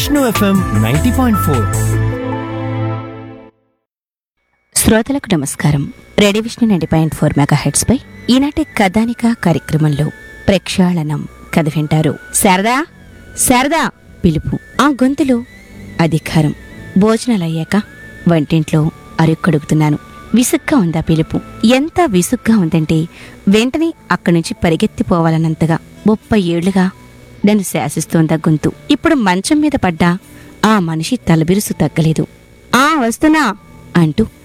Vishnu FM ninety point four శ్రోతలకు నమస్కారం radio Vishnu ninety point four mega heads పై ఈనాటి కథానిక కార్యక్రమంలో ప్రక్షాళనం కథ వింటారు శారదా శారదా పిలుపు ఆ గొంతులో అధికారం భోజనాలయ్యాక వంటింట్లో అరుక్కడుగుతున్నాను విసుగ్గా ఉందా పిలుపు ఎంత విసుగ్గా ఉందంటే వెంటనే అక్కడి నుంచి పరిగెత్తిపోవాలన్నంతగా ముప్పై ఏళ్లుగా నన్ను శాసిస్తోందా గొంతు ఇప్పుడు మంచం మీద పడ్డా ఆ మనిషి తలబిరుసు తగ్గలేదు ఆ వస్తున్నా అంటూ